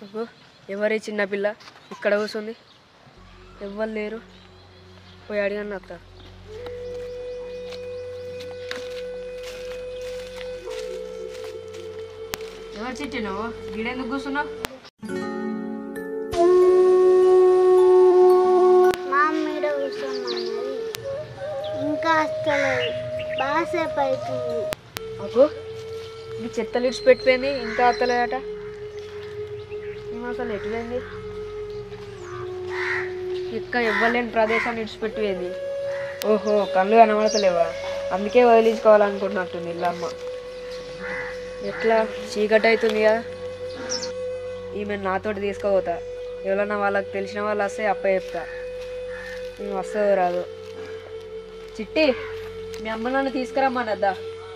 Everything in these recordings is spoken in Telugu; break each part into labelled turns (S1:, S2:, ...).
S1: అగో, ఎవరి చిన్నపిల్ల ఇక్కడ కూర్చుంది ఎవ్వరు లేరు పోయి అడిగాను అత్త ఎవరు చిట్టి నువ్వు గిడెందుకు కూర్చున్నావు
S2: మా మీద కూర్చోమన్నది ఇంకా వస్తలేదు బాసేపు అవుతుంది
S1: అగో నీ చెత్తలు ఇడిచి పెట్టిపోయింది ఇంకా అత్తలేదట ఏమో అసలు ఎటుపోయింది ఇంకా ఇవ్వలేని ప్రదేశాన్ని ఇడిచిపెట్టిపోయింది ఓహో కళ్ళు కనబడతలేవా అందుకే వదిలించుకోవాలనుకుంటున్నట్టుంది ఇల్లమ్మ ఎట్లా చీకటి అవుతుంది కదా ఈమె నాతోటి తీసుకోపోతా ఎవరన్నా వాళ్ళకి తెలిసిన వాళ్ళు వస్తే అప్ప చెప్తా నేను వస్తుందో రాదు చిట్టి మీ అమ్మ నన్ను తీసుకురమ్మన్నద్దా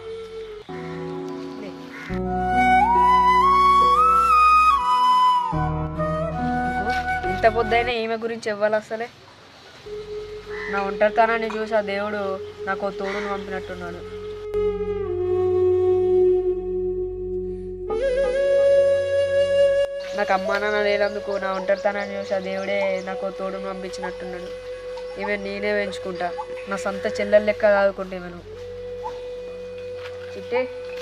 S1: ఇంత పొద్దైనా ఈమె గురించి ఇవ్వాలి అసలే నా ఒంటరితనాన్ని చూసి ఆ దేవుడు నాకు ఓ తోడును పంపినట్టున్నాడు నాకు అమ్మా నాన్న లేనందుకు నా ఒంటరితనాన్ని చూసి ఆ దేవుడే నాకు ఓ తోడును పంపించినట్టున్నాడు ఈమె నేనే పెంచుకుంటా నా సొంత చెల్లెలు లెక్క కాదుకుంటే ఈమెను చిట్టే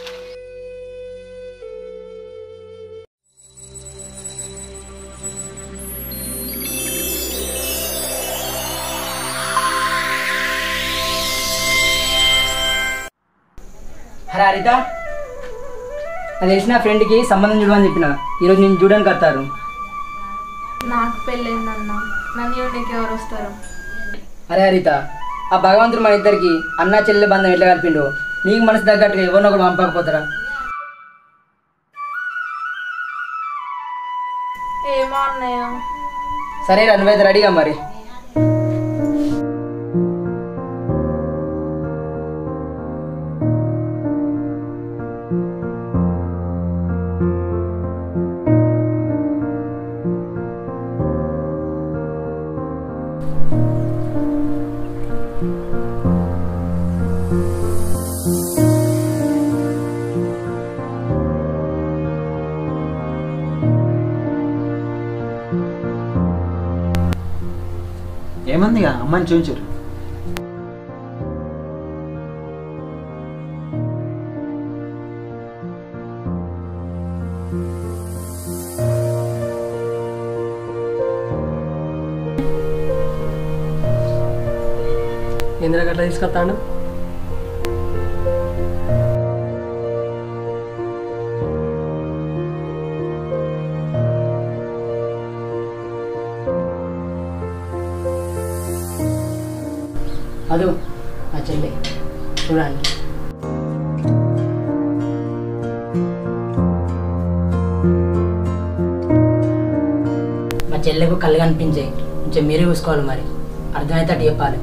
S3: అరే హరిత అది తెలిసిన ఫ్రెండ్కి సంబంధం చూడమని చెప్పిన ఈరోజు నేను చూడడానికి వస్తారు
S4: నాకు పెళ్ళైందన్నా నన్ను నీకు ఎవరు వస్తారు
S3: అరే హరిత ఆ భగవంతుడు మన ఇద్దరికి అన్న చెల్లెల బంధం ఎట్లా కలిపిండు నీకు మనసు తగ్గట్టుగా ఎవరినో ఒకటి పంపకపోతారా
S4: ఏమో అన్నయ్య
S3: సరే రా నువ్వైతే రెడీగా మరి
S5: ఏమంది ఇక అమ్మని చూపించారు
S3: ఎందుకు అట్లా తీసుకొస్తాను అదు ఆ చెల్లి చూడండి మా చెల్లెకు కళ్ళు కనిపించాయి కొంచెం మీరే చూసుకోవాలి మరి అర్థమైతే అటు చెప్పాలి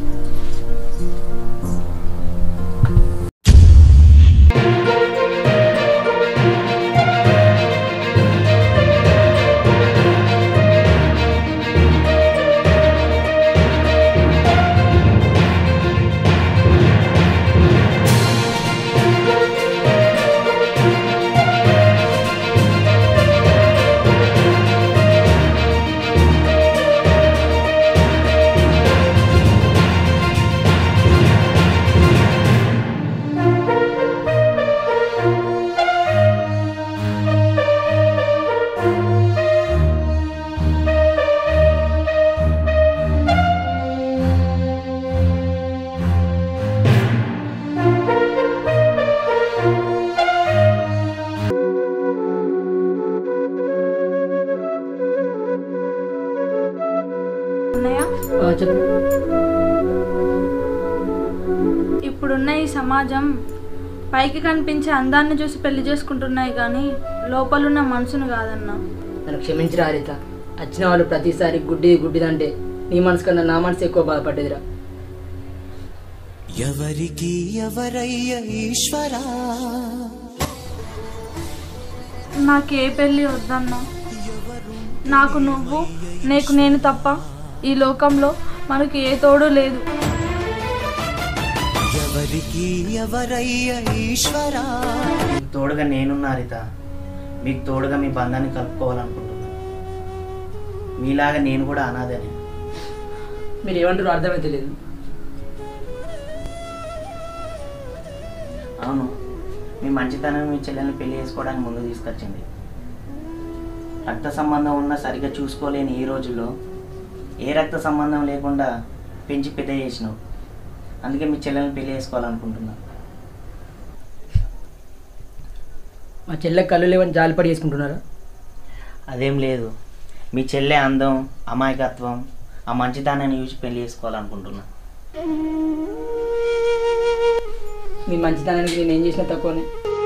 S4: అన్నయ్య
S3: చెప్పు
S4: ఇప్పుడున్న ఈ సమాజం పైకి కనిపించే అందాన్ని చూసి పెళ్లి చేసుకుంటున్నాయి కానీ లోపలున్న మనసును కాదన్నా
S3: నన్ను క్షమించరా హరిత వచ్చిన వాళ్ళు ప్రతిసారి గుడ్డి గుడ్డిదంటే నీ మనసు కన్నా నా మనసు ఎక్కువ బాధపడేదిరా
S6: ఎవరికి ఎవరయ్య ఈశ్వరా
S4: నాకు ఏ పెళ్ళి వద్దన్నా నాకు నువ్వు నీకు నేను తప్ప ఈ లోకంలో మనకి ఏ తోడు లేదు
S6: ఎవరికి ఎవరయ్య ఈశ్వరా
S7: మీకు తోడుగా నేనున్నా హరిత మీకు తోడుగా మీ బంధాన్ని కలుపుకోవాలనుకుంటున్నాను మీలాగా నేను కూడా అనాథనే
S3: మీరు ఏమంటారో అర్థమైతే లేదు
S7: అవును మీ మంచితనం మీ చెల్లెల్ని పెళ్లి చేసుకోవడానికి ముందు తీసుకొచ్చింది రక్త సంబంధం ఉన్నా సరిగ్గా చూసుకోలేని ఈ రోజుల్లో ఏ రక్త సంబంధం లేకుండా పెంచి పెద్ద చేసినావు అందుకే మీ చెల్లెల్ని పెళ్లి చేసుకోవాలనుకుంటున్నా
S3: మా చెల్లె కళ్ళు లేవని జాలిపడి చేసుకుంటున్నారా
S7: అదేం లేదు మీ చెల్లె అందం అమాయకత్వం ఆ మంచితనాన్ని చూసి పెళ్లి చేసుకోవాలనుకుంటున్నా
S3: మీ మంచితనానికి నేను ఏం చేసినా తక్కువనే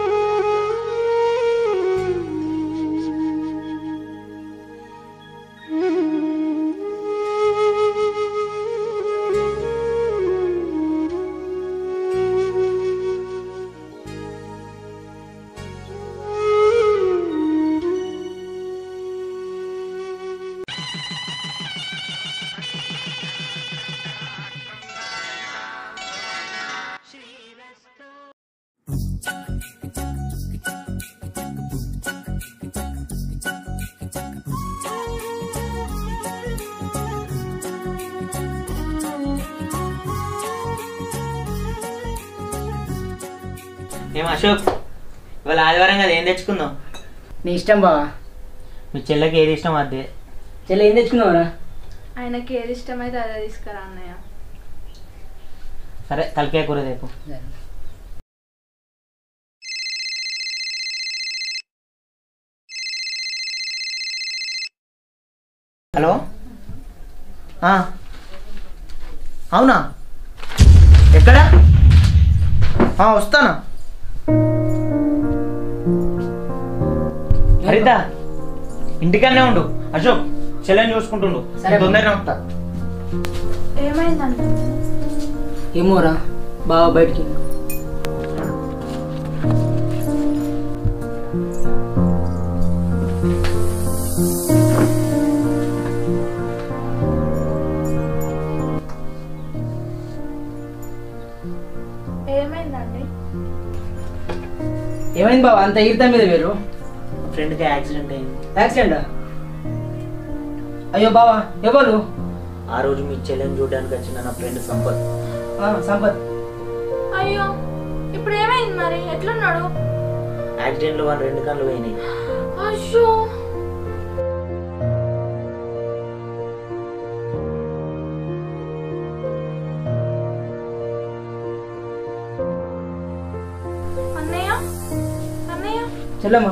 S7: ఏం అశోక్ ఇవాళ ఆదివారం కదా ఏం తెచ్చుకుందాం
S3: నీ ఇష్టం బావా
S7: మీ చెల్లెకి ఏది ఇష్టం అదే
S3: చెల్లె ఏం తెచ్చుకున్నావురా
S4: ఆయనకి ఏది ఇష్టమైతే అదే తీసుకురా అన్నయ్య
S7: సరే తలకాయ కూర రేపు హలో ఆ, అవునా ఎక్కడ ఆ, వస్తానా హరిత ఇంటికనే ఉండు అశోక్ చెల్లెని చూసుకుంటుండు
S3: సరే.
S7: తొందరగా వస్తా
S4: ఏమైందండి
S3: ఏమోరా బావ బయటికి
S4: ఏమైందండి
S3: ఏమైంది బావ అంత ఈర్తా మీద వేరు
S7: ఫ్రెండ్కి యాక్సిడెంట్ అయింది
S3: యాక్సిడెంటా అయ్యో బావా ఎవరు
S7: ఆ రోజు మీ చెల్లెని చూడడానికి వచ్చిన నా ఫ్రెండ్ సంపత్
S3: ఆ, సంపత్
S4: అయ్యో ఇప్పుడు ఏమైంది మరి ఎట్లున్నాడు
S7: యాక్సిడెంట్లో వాళ్ళు రెండు కళ్ళు పోయినాయి
S4: అయ్యో అన్నయ్య అన్నయ్య
S3: చెల్లమ్మా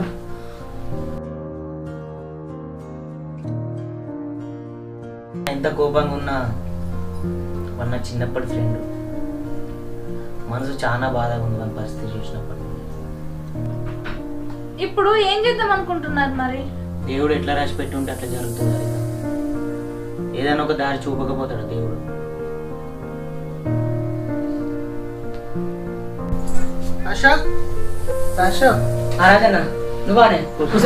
S7: ఎంత కోపంగా ఉన్నా వాడు నా చిన్నప్పటి ఫ్రెండ్ మనసు చాలా బాధగా ఉంది వాళ్ళ పరిస్థితి చూసినప్పుడు
S4: ఇప్పుడు ఏం చేద్దాం అనుకుంటున్నారు మరి
S7: దేవుడు ఎట్లా రాసి పెట్టి ఉంటే అట్లా జరుగుతుంది హరిత. ఏదైనా ఒక దారి చూపకపోతాడు దేవుడు
S8: అశోక్ అశోక్
S3: ఆ రాజన్న నువ్వానే కూర్చో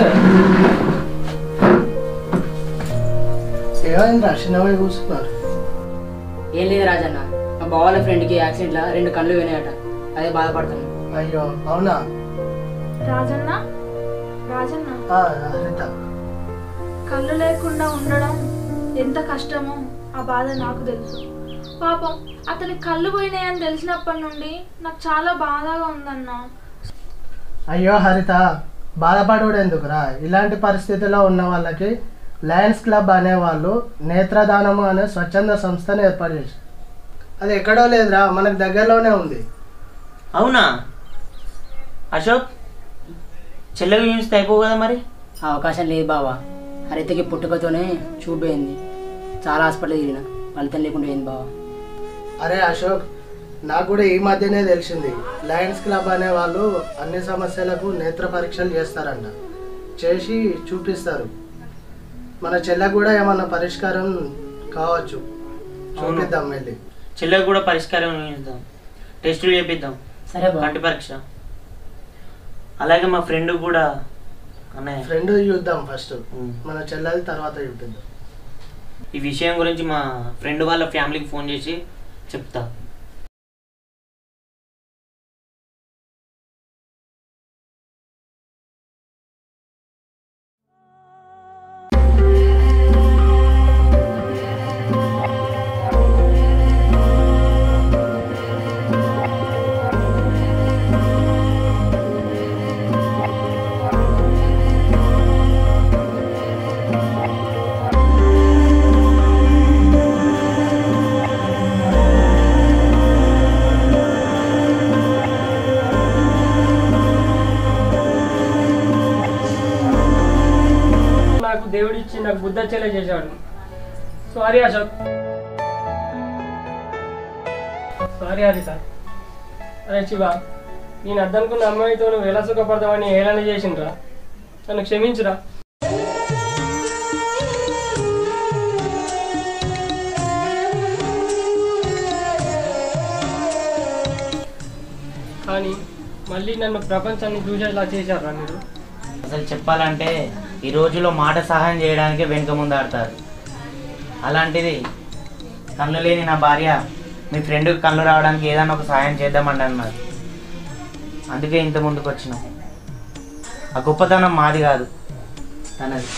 S8: ఏమైంది చిన్నవై కూర్చున్నారు
S3: ఏం లేదు రాజన్న మా బావాల ఫ్రెండ్కి యాక్సిడెంట్లో రెండు కళ్ళు వినాయట అదే బాధపడతాను
S8: అయ్యో అవునా
S4: రాజన్న రాజన్న
S8: ఆ, హరిత
S4: కళ్ళు లేకుండా ఉండడం ఎంత కష్టమో ఆ బాధ నాకు తెలుసు పాపం అతని కళ్ళు పోయినాయని తెలిసినప్పటి నుండి నాకు చాలా బాధగా ఉందన్నా
S8: అయ్యో హరిత బాధపడవుడు ఎందుకురా ఇలాంటి పరిస్థితిలో ఉన్న వాళ్ళకి లయన్స్ క్లబ్ అనేవాళ్ళు నేత్రదానము అనే స్వచ్ఛంద సంస్థను ఏర్పాటు చేశారు అది ఎక్కడో లేదురా మనకు దగ్గరలోనే ఉంది
S7: అవునా అశోక్ చెల్లెకి చూస్తే అయిపోవు కదా మరి
S3: ఆ అవకాశం లేదు బావా హరితకి పుట్టుకతోనే చూపోయింది చాలా హాస్పిటల్ తిరిగిన ఫలితం లేకుండా పోయింది బావా
S8: అరే అశోక్ నాకు కూడా ఈ మధ్యనే తెలిసింది లయన్స్ క్లబ్ అనే వాళ్ళు అన్ని సమస్యలకు నేత్ర పరీక్షలు చేస్తారంట చేసి చూపిస్తారు మన చెల్లెకు కూడా ఏమన్నా పరిష్కారం కావచ్చు చూపిద్దాం వెళ్ళి
S7: చెల్లెకి కూడా పరిష్కారం చూపిద్దాం టెస్టులు చేపిద్దాం
S3: సరే బావ
S7: కంటి పరీక్ష అలాగే మా ఫ్రెండ్ కూడా అన్నయ్య
S8: ఫ్రెండ్ చూద్దాం ఫస్ట్
S7: ఉమ్.
S8: మన చెల్లెది తర్వాత చూపిద్దాం
S7: ఈ విషయం గురించి మా ఫ్రెండ్ వాళ్ళ ఫ్యామిలీకి ఫోన్ చేసి చెప్తా
S9: నాకు దేవుడిచ్చి నాకు బుద్ధ వచ్చేలా చేశాడు సారీ అశోక్ సారీ హరిత అరే శివ నేను అద్దనుకున్న అమ్మాయితో నువ్వు ఎలా సుఖపడతావని హేళన చేసిండ్రా నన్ను క్షమించురా కానీ మళ్ళీ నన్ను ప్రపంచాన్ని చూసేలా చేశారా మీరు
S7: అసలు చెప్పాలంటే ఈ రోజులో మాట సహాయం చేయడానికి వెనుక ముందు ఆడతారు అలాంటిది కళ్ళు లేని నా భార్య మీ ఫ్రెండ్కి కళ్ళు రావడానికి ఏదైనా ఒక సహాయం చేద్దామండి అన్నారు అందుకే ఇంత ముందుకు వచ్చినాం ఆ గొప్పతనం మాది కాదు తనది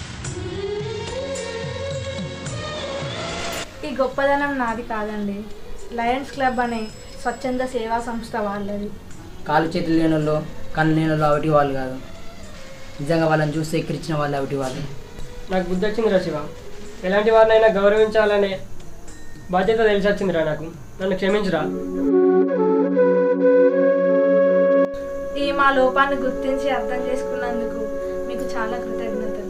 S4: ఈ గొప్పదనం నాది కాదండి లయన్స్ క్లబ్ అనే స్వచ్ఛంద సేవా సంస్థ వాళ్ళది
S3: కాలు చేతులు లేని వాళ్ళు కళ్ళు లేని వాళ్ళు అవిటి వాళ్ళు కాదు నిజంగా వాళ్ళని చూస్తే ఎక్కిరించిన వాళ్ళు అవిటి వాళ్ళు
S9: నాకు బుద్ధి వచ్చిందిరా శివ ఎలాంటి వారినైనా గౌరవించాలనే బాధ్యత తెలిసి వచ్చిందిరా నాకు నన్ను క్షమించురా
S4: ఈ మా లోపాన్ని గుర్తించి అర్థం చేసుకున్నందుకు మీకు చాలా కృతజ్ఞతలు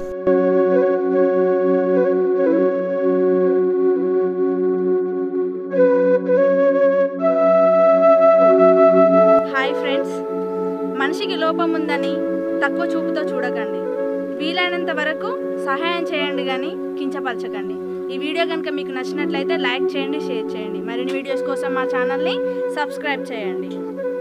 S10: హాయ్ ఫ్రెండ్స్ మనిషికి లోపం ఉందని తక్కువ చూపుతో చూడకండి వీలైనంత వరకు సహాయం చేయండి కానీ కించపరచకండి ఈ వీడియో కనుక మీకు నచ్చినట్లయితే లైక్ చేయండి షేర్ చేయండి మరిన్ని వీడియోస్ కోసం మా ఛానల్ని సబ్స్క్రైబ్ చేయండి